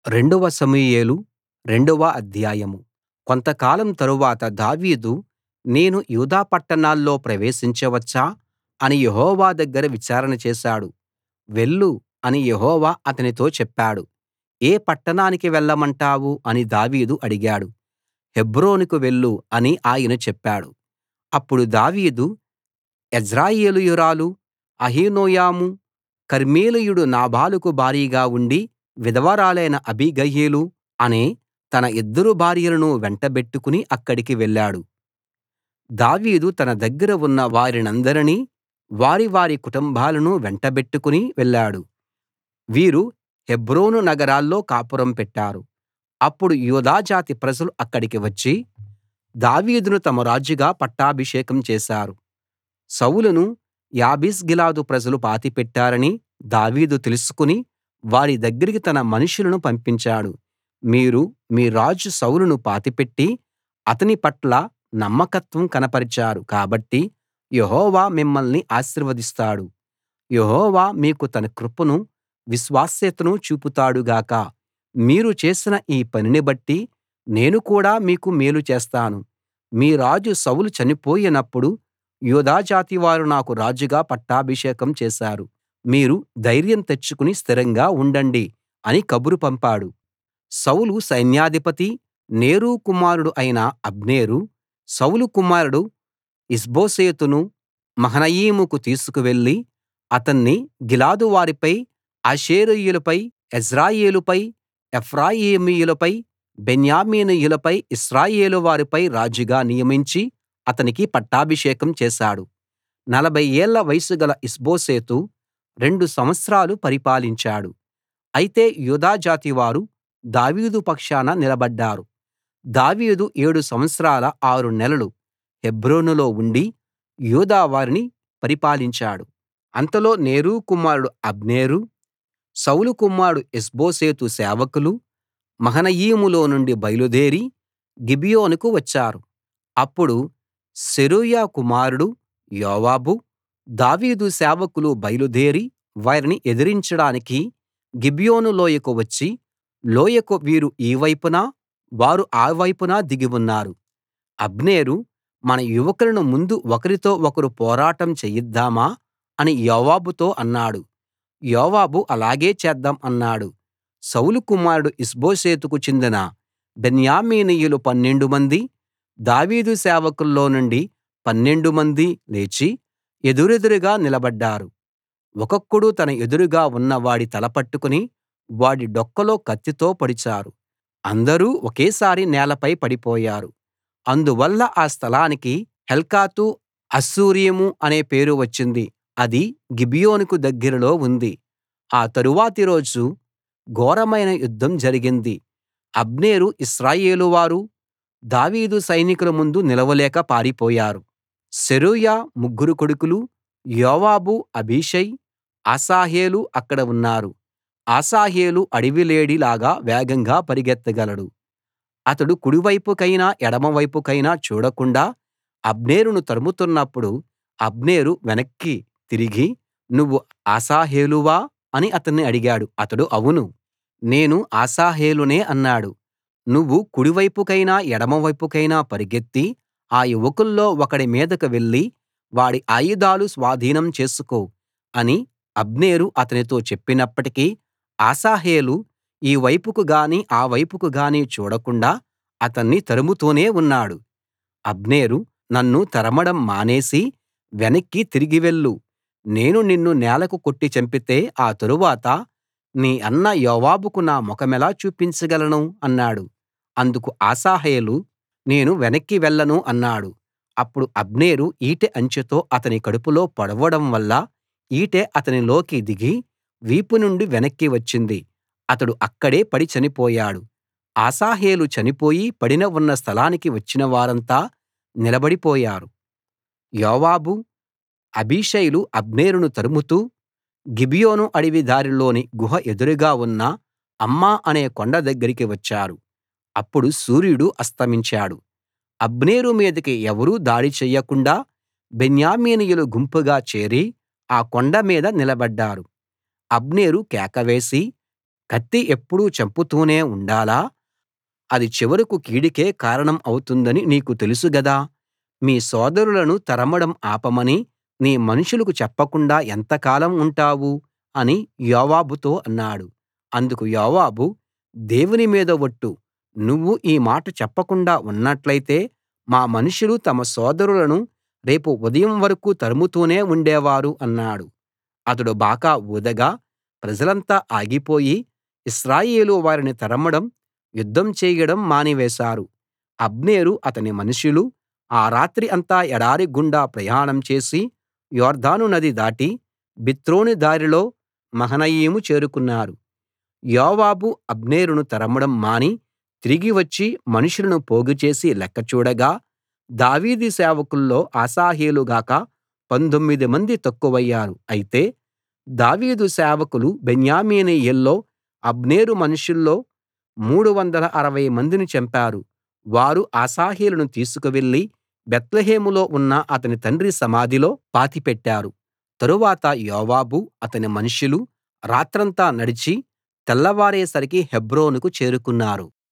రెండవ సమూయేలు రెండవ అధ్యాయం కొంతకాలం తరువాత దావీదు నేను యూదా పట్టణాల్లో ప్రవేశించవచ్చా అని యెహోవా దగ్గర విచారణ చేశాడు వెళ్ళు అని యెహోవా అతనితో చెప్పాడు ఏ పట్టణానికి వెళ్ళమంటావు అని దావీదు అడిగాడు హెబ్రోనుకు వెళ్ళు అని ఆయన చెప్పాడు అప్పుడు దావీదు యెజ్రెయేలీయురాలు అహీనోయము కర్మెలీయుడు నాబాలుకు భార్యగా ఉండి విధవరాలైన అబీగయీలు అనే తన ఇద్దరు భార్యలను వెంటబెట్టుకుని అక్కడికి వెళ్ళాడు దావీదు తన దగ్గర ఉన్న వారినందరినీ వారి వారి కుటుంబాలను వెంటబెట్టుకుని వెళ్ళాడు వీరు హెబ్రోను నగరాల్లో కాపురం పెట్టారు అప్పుడు యూదా జాతి ప్రజలు అక్కడికి వచ్చి దావీదును తమ రాజుగా పట్టాభిషేకం చేశారు సౌలును యాబేష్గిలాదు ప్రజలు పాతిపెట్టారని దావీదు తెలుసుకుని వారి దగ్గరికి తన మనుషులను పంపించాడు మీరు మీ రాజు సౌలును పాతిపెట్టి అతని పట్ల నమ్మకత్వం కనపరిచారు కాబట్టి యెహోవా మిమ్మల్ని ఆశీర్వదిస్తాడు యెహోవా మీకు తన కృపను విశ్వాస్యతను చూపుతాడు గాక మీరు చేసిన ఈ పనిని బట్టి నేను కూడా మీకు మేలు చేస్తాను మీ రాజు సౌలు చనిపోయినప్పుడు యూదా జాతివారు నాకు రాజుగా పట్టాభిషేకం చేశారు మీరు ధైర్యం తెచ్చుకుని స్థిరంగా ఉండండి అని కబురు పంపాడు సౌలు సైన్యాధిపతి నేరు కుమారుడు అయిన అబ్నేరు సౌలు కుమారుడు ఇష్బోషెతును మహనయీముకు తీసుకువెళ్లి అతన్ని గిలాదు వారిపై ఆషేరీయులపై యెజ్రెయేలుపై ఎఫ్రాయిమీయులపై బెన్యామీనీయులపై ఇశ్రాయేలు వారిపై రాజుగా నియమించి అతనికి పట్టాభిషేకం చేశాడు నలభై ఏళ్ల వయసు గల ఇష్బోషెతు రెండు సంవత్సరాలు పరిపాలించాడు అయితే యూదా జాతివారు దావీదు పక్షాన నిలబడ్డారు దావీదు ఏడు సంవత్సరాల ఆరు నెలలు హెబ్రోనులో ఉండి యూదా వారిని పరిపాలించాడు అంతలో నేరు కుమారుడు అబ్నేరు సౌలు కుమారుడు ఇష్బోషెతు సేవకులు మహనయీములో నుండి బయలుదేరి గిబియోనుకు వచ్చారు అప్పుడు సెరూయా కుమారుడు యోవాబు దావీదు సేవకులు బయలుదేరి వారిని ఎదిరించడానికి గిబియోను లోయకు వచ్చి లోయకు వీరు ఈ వైపున వారు ఆ వైపున దిగి ఉన్నారు అబ్నేరు మన యువకులను ముందు ఒకరితో ఒకరు పోరాటం చేయిద్దామా అని యోవాబుతో అన్నాడు యోవాబు అలాగే చేద్దాం అన్నాడు సౌలు కుమారుడు ఇష్బోషెతుకు చెందిన బెన్యామీనీయులు పన్నెండు మంది దావీదు సేవకుల్లో నుండి పన్నెండు మంది లేచి ఎదురెదురుగా నిలబడ్డారు ఒక్కొక్కడు తన ఎదురుగా ఉన్న వాడి తల పట్టుకుని వాడి డొక్కలో కత్తితో పొడిచారు అందరూ ఒకేసారి నేలపై పడిపోయారు అందువల్ల ఆ స్థలానికి హెల్కతు హస్సూరీము అనే పేరు వచ్చింది అది గిబియోనుకు దగ్గరలో ఉంది ఆ తరువాతి రోజు ఘోరమైన యుద్ధం జరిగింది అబ్నేరు ఇశ్రాయేలు వారు దావీదు సైనికుల ముందు నిలవలేక పారిపోయారు సెరూయా ముగ్గురు కొడుకులు యోవాబు అబీషై అశాహేలు అక్కడ ఉన్నారు అశాహేలు అడవిలేడి లాగా వేగంగా పరిగెత్తగలడు అతడు కుడివైపుకైనా ఎడమవైపుకైనా చూడకుండా అబ్నేరును తరుముతున్నప్పుడు అబ్నేరు వెనక్కి తిరిగి నువ్వు అశాహేలువా అని అతన్ని అడిగాడు అతడు అవును నేను అశాహేలునే అన్నాడు నువ్వు కుడివైపుకైనా ఎడమవైపుకైనా పరిగెత్తి ఆ యువకుల్లో ఒకడి మీదకు వెళ్లి వాడి ఆయుధాలు స్వాధీనం చేసుకో అని అబ్నేరు అతనితో చెప్పినప్పటికీ అశాహేలు ఈ వైపుకు గాని ఆ వైపుకు గాని చూడకుండా అతన్ని తరుముతూనే ఉన్నాడు అబ్నేరు నన్ను తరమడం మానేసి వెనక్కి తిరిగి వెళ్ళు నేను నిన్ను నేలకు కొట్టి చంపితే ఆ తరువాత నీ అన్న యోవాబుకు నా ముఖమెలా చూపించగలను అన్నాడు అందుకు అశాహేలు నేను వెనక్కి వెళ్ళను అన్నాడు అప్పుడు అబ్నేరు ఈటె అంచుతో అతని కడుపులో పొడవడం వల్ల ఈటె అతనిలోకి దిగి వీపు నుండి వెనక్కి వచ్చింది అతడు అక్కడే పడి చనిపోయాడు అశాహేలు చనిపోయి పడిన ఉన్న స్థలానికి వచ్చిన వారంతా నిలబడిపోయారు యోవాబు అబీషైలు అబ్నేరును తరుముతూ గిబియోను అడవి దారిలోని గుహ ఎదురుగా ఉన్న అమ్మా అనే కొండ దగ్గరికి వచ్చారు అప్పుడు సూర్యుడు అస్తమించాడు అబ్నేరు మీదికి ఎవరూ దాడి చెయ్యకుండా బెన్యామీనీయులు గుంపుగా చేరి ఆ కొండ మీద నిలబడ్డారు అబ్నేరు కేక వేసి కత్తి ఎప్పుడూ చంపుతూనే ఉండాలా అది చివరకు కీడుకే కారణం అవుతుందని నీకు తెలుసు గదా మీ సోదరులను తరమడం ఆపమని నీ మనుషులకు చెప్పకుండా ఎంతకాలం ఉంటావు అని యోవాబుతో అన్నాడు అందుకు యోవాబు దేవుని మీద ఒట్టు నువ్వు ఈ మాట చెప్పకుండా ఉన్నట్లయితే మా మనుషులు తమ సోదరులను రేపు ఉదయం వరకూ తరుముతూనే ఉండేవారు అన్నాడు అతడు బాకా ఊదగా ప్రజలంతా ఆగిపోయి ఇశ్రాయేలు వారిని తరమడం యుద్ధం చేయడం మానివేశారు అబ్నేరు అతని మనుషులు ఆ రాత్రి అంతా ఎడారి గుండా ప్రయాణం చేసి యొర్దాను నది దాటి బిత్రోను దారిలో మహనయీము చేరుకున్నారు యోవాబు అబ్నేరును తరమడం మాని తిరిగి వచ్చి మనుషులను పోగుచేసి లెక్క చూడగా దావీదు సేవకుల్లో అశాహేలు గాక పందొమ్మిది మంది తక్కువయ్యారు అయితే దావీదు సేవకులు బెన్యామీనీయుల్లో అబ్నేరు మనుషుల్లో మూడు వందల అరవై మందిని చంపారు వారు అశాహేలును తీసుకువెళ్లి బేత్లెహేములో ఉన్న అతని తండ్రి సమాధిలో పాతిపెట్టారు తరువాత యోవాబు అతని మనుషులు రాత్రంతా నడిచి తెల్లవారేసరికి హెబ్రోనుకు చేరుకున్నారు